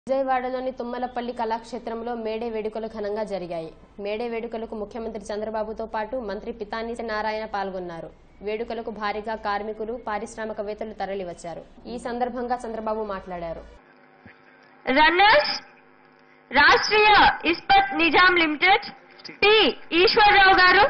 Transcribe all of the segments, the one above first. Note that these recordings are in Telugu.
విజయవాడలోని తుమ్మలపల్లి కళాక్షేత్రంలో మేడే వేడుకలు ఘనంగా జరిగాయి మేడే వేడుకలకు ముఖ్యమంత్రి చంద్రబాబుతో పాటు మంత్రి పితాని నారాయణ పాల్గొన్నారు వేడుకలకు భారీగా కార్మికులు పారిశ్రామికవేత్తలు తరలివచ్చారు ఈ సందర్భంగా చంద్రబాబు మాట్లాడారు runners Rashtriya Ispat Nizam limited P Eswararao గారు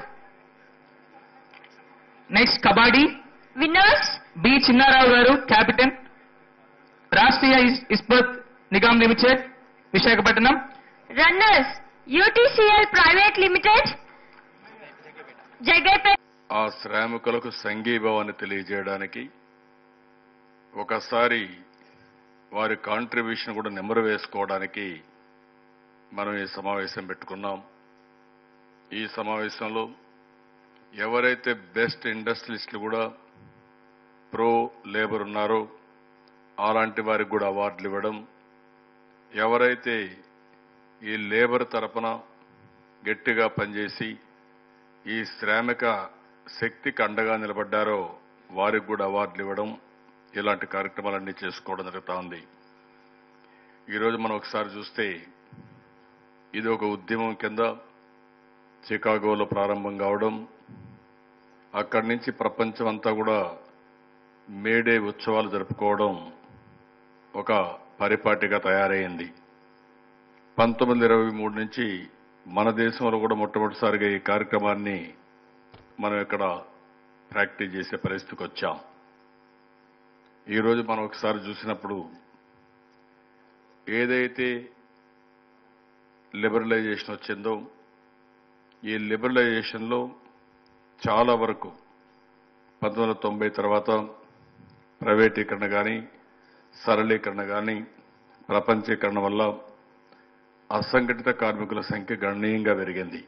next kabaddi winners B Chinnarao గారు కెప్టెన్ రాష్ట్రీయ ఇస్- Ispat Nigam limited Visakhapatnam runners UTCL private limited Jagaipet ఆ శ్రామికులకు సంఘీభావాన్ని తెలియజేయడానికి ఒకసారి వారి కాంట్రిబ్యూషన్ కూడా నెమరు వేసుకోవడానికి మనం ఈ సమావేశం పెట్టుకున్నాం ఈ సమావేశంలో ఎవరైతే బెస్ట్ ఇండస్ట్రియలిస్టులు కూడా ప్రో లేబర్ ఉన్నారో అలాంటి వారికి కూడా అవార్డులు ఇవ్వడం ఎవరైతే ఈ లేబర్ తరపున గట్టిగా పనిచేసి ఈ శ్రామిక శక్తికి అండగా నిలబడ్డారో వారికి కూడా అవార్డులు ఇవ్వడం ఇలాంటి కార్యక్రమాలన్నీ చేసుకోవడం జరుగుతూ ఉంది ఈరోజు మనం ఒకసారి చూస్తే ఇది ఒక ఉద్యమం కింద చికాగోలో ప్రారంభం కావడం అక్కడి నుంచి ప్రపంచం అంతా కూడా మేడే ఉత్సవాలు జరుపుకోవడం ఒక పరిపాటిగా తయారైంది పంతొమ్మిది ఇరవై మూడు నుంచి మన దేశంలో కూడా మొట్టమొదటిసారిగా ఈ కార్యక్రమాన్ని మనం ఇక్కడ ప్రాక్టీస్ చేసే పరిస్థితికి వచ్చాం ఈరోజు మనం ఒకసారి చూసినప్పుడు ఏదైతే లిబరలైజేషన్ వచ్చిందో ఈ లిబరలైజేషన్లో చాలా వరకు పంతొమ్మిది వందల తొంభై తర్వాత ప్రైవేటీకరణ కానీ సరళీకరణ కానీ ప్రపంచీకరణ వల్ల అసంఘటిత కార్మికుల సంఖ్య గణనీయంగా పెరిగింది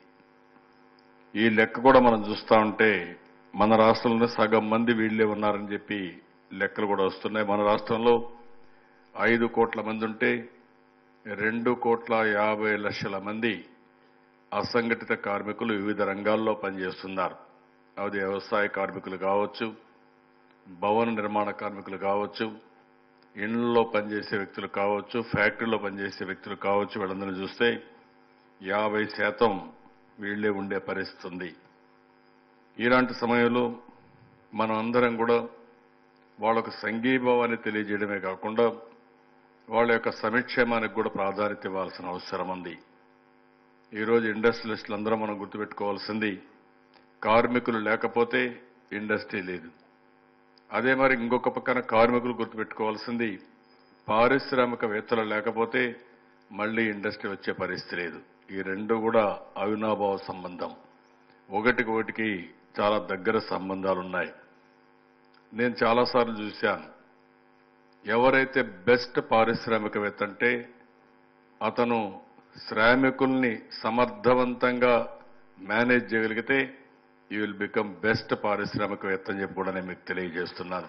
ఈ లెక్క కూడా మనం చూస్తా ఉంటే మన రాష్ట్రంలో సగం మంది వీళ్ళే ఉన్నారని చెప్పి లెక్కలు కూడా వస్తున్నాయి మన రాష్ట్రంలో ఐదు కోట్ల మంది ఉంటే రెండు కోట్ల యాభై లక్షల మంది అసంఘటిత కార్మికులు వివిధ రంగాల్లో పనిచేస్తున్నారు అది వ్యవసాయ కార్మికులు కావచ్చు భవన నిర్మాణ కార్మికులు కావచ్చు ఇళ్లలో పనిచేసే వ్యక్తులు కావచ్చు ఫ్యాక్టరీలో పనిచేసే వ్యక్తులు కావచ్చు వీళ్ళందరినీ చూస్తే యాభై శాతం వీళ్లే ఉండే పరిస్థితి ఉంది ఇలాంటి సమయంలో మనం అందరం కూడా వాళ్ళకు సంఘీభావాన్ని తెలియజేయడమే కాకుండా వాళ్ళ యొక్క సంక్షేమానికి కూడా ప్రాధాన్యత ఇవ్వాల్సిన అవసరం ఉంది ఈరోజు ఇండస్ట్రియలిస్టులు అందరూ మనం గుర్తుపెట్టుకోవాల్సింది కార్మికులు లేకపోతే ఇండస్ట్రీ లేదు అదే మరి ఇంకొక పక్కన కార్మికులు గుర్తుపెట్టుకోవాల్సింది పారిశ్రామికవేత్తలు లేకపోతే మళ్ళీ ఇండస్ట్రీ వచ్చే పరిస్థితి లేదు ఈ రెండు కూడా అవినాభావ సంబంధం ఒకటికి ఒకటికి చాలా దగ్గర సంబంధాలు ఉన్నాయి నేను చాలాసార్లు చూశాను ఎవరైతే బెస్ట్ పారిశ్రామికవేత్త అంటే అతను శ్రామికుల్ని సమర్థవంతంగా మేనేజ్ చేయగలిగితే యూ విల్ బికమ్ బెస్ట్ పారిశ్రామికవేత్త అని చెప్పి కూడా నేను మీకు తెలియజేస్తున్నాను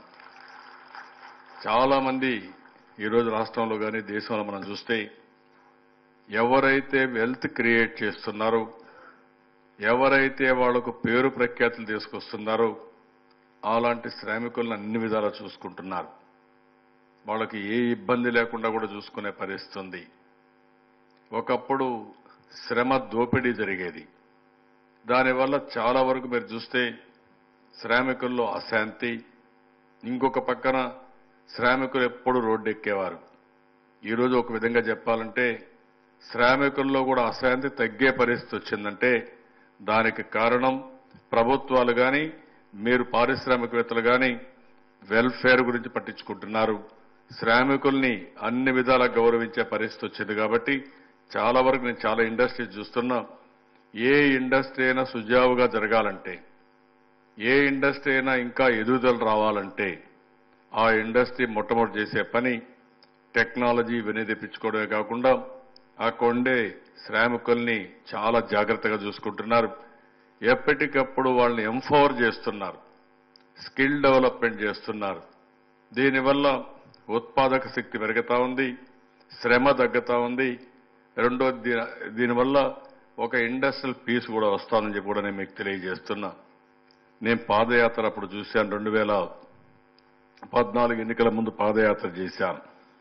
చాలా మంది ఈరోజు రాష్ట్రంలో కానీ దేశంలో మనం చూస్తే ఎవరైతే వెల్త్ క్రియేట్ చేస్తున్నారో ఎవరైతే వాళ్లకు పేరు ప్రఖ్యాతులు తీసుకొస్తున్నారో అలాంటి శ్రామికులను అన్ని విధాలా చూసుకుంటున్నారు వాళ్ళకి ఏ ఇబ్బంది లేకుండా కూడా చూసుకునే పరిస్థితి ఉంది ఒకప్పుడు శ్రమ దోపిడీ జరిగేది దానివల్ల చాలా వరకు మీరు చూస్తే శ్రామికుల్లో అశాంతి ఇంకొక పక్కన శ్రామికులు ఎప్పుడు రోడ్డు ఎక్కేవారు ఈరోజు ఒక విధంగా చెప్పాలంటే శ్రామికుల్లో కూడా అశాంతి తగ్గే పరిస్థితి వచ్చిందంటే దానికి కారణం ప్రభుత్వాలు కానీ మీరు పారిశ్రామికవేత్తలు కానీ వెల్ఫేర్ గురించి పట్టించుకుంటున్నారు శ్రామికుల్ని అన్ని విధాలా గౌరవించే పరిస్థితి వచ్చింది కాబట్టి చాలా వరకు నేను చాలా ఇండస్ట్రీ చూస్తున్నా ఏ ఇండస్ట్రీ అయినా సుజావుగా జరగాలంటే ఏ ఇండస్ట్రీ అయినా ఇంకా ఎదుగుదల రావాలంటే ఆ ఇండస్ట్రీ మొట్టమొదటి చేసే పని టెక్నాలజీ ఇవన్నీ తెప్పించుకోవడమే కాకుండా ఆ కొండే శ్రామికుల్ని చాలా జాగ్రత్తగా చూసుకుంటున్నారు ఎప్పటికప్పుడు వాళ్ళని ఎంపవర్ చేస్తున్నారు స్కిల్ డెవలప్మెంట్ చేస్తున్నారు దీనివల్ల ఉత్పాదక శక్తి పెరుగుతా ఉంది శ్రమ తగ్గుతా ఉంది రెండో దీ- దీనివల్ల ఒక ఇండస్ట్రియల్ పీస్ కూడా వస్తుందని చెప్పి కూడా నేను మీకు తెలియజేస్తున్నా నేను పాదయాత్ర అప్పుడు చూశాను రెండు వేల పద్నాలుగు ఎన్నికల ముందు పాదయాత్ర చేశాను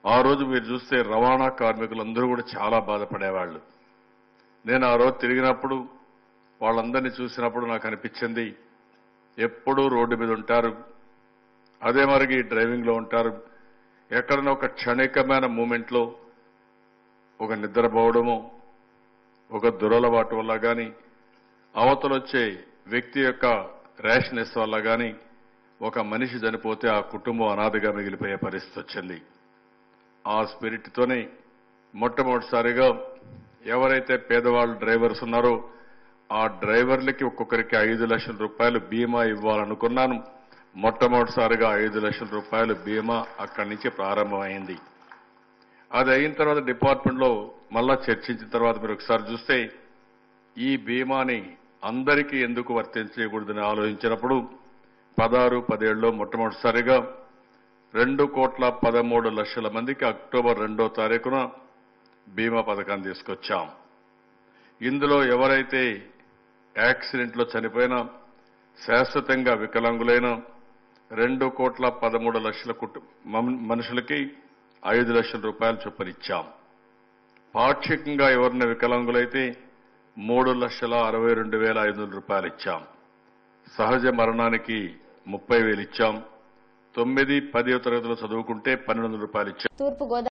ఆ రోజు మీరు చూస్తే రవాణా కార్మికులందరూ కూడా చాలా బాధపడేవాళ్ళు నేను ఆ రోజు తిరిగినప్పుడు వాళ్ళందరినీ చూసినప్పుడు నాకు అనిపించింది ఎప్పుడూ రోడ్డు మీద ఉంటారు అదే మరిగి డ్రైవింగ్ లో ఉంటారు ఎక్కడైనా ఒక క్షణికమైన మూమెంట్లో ఒక నిద్రపోవడమో ఒక దురలవాటు వల్ల కానీ అవతలొచ్చే వ్యక్తి యొక్క ర్యాష్నెస్ వల్ల కానీ ఒక మనిషి చనిపోతే ఆ కుటుంబం అనాథగా మిగిలిపోయే పరిస్థితి వచ్చింది ఆ స్పిరిట్ తోనే మొట్టమొదటిసారిగా ఎవరైతే పేదవాళ్ళు డ్రైవర్స్ ఉన్నారో ఆ డ్రైవర్లకి ఒక్కొక్కరికి ఐదు లక్షల రూపాయలు బీమా ఇవ్వాలనుకున్నాను మొట్టమొదటిసారిగా ఐదు లక్షల రూపాయలు బీమా అక్కడి నుంచి ప్రారంభమైంది అది అయిన తర్వాత డిపార్ట్మెంట్ లో మళ్ళా చర్చించిన తర్వాత మీరు ఒకసారి చూస్తే ఈ బీమాని అందరికీ ఎందుకు వర్తించకూడదని ఆలోచించినప్పుడు పదహారు పదేళ్ళలో మొట్టమొదటిసారిగా రెండు కోట్ల పదమూడు లక్షల మందికి అక్టోబర్ రెండో తారీఖున బీమా పథకాన్ని తీసుకొచ్చాం ఇందులో ఎవరైతే యాక్సిడెంట్ లో చనిపోయినా శాశ్వతంగా వికలాంగులైన రెండు కోట్ల పదమూడు లక్షల కుటు మం- మనుషులకి ఐదు లక్షల రూపాయలు చొప్పున ఇచ్చాం పాక్షికంగా ఎవరిన వికలాంగులైతే మూడు లక్షల అరవై రెండు వేల ఐదు వందల రూపాయలు ఇచ్చాం సహజ మరణానికి ముప్పై వేలు ఇచ్చాం తొమ్మిది పదో తరగతిలో చదువుకుంటే పన్నెండు వందల రూపాయలు ఇచ్చాం తూర్పు గోదావరి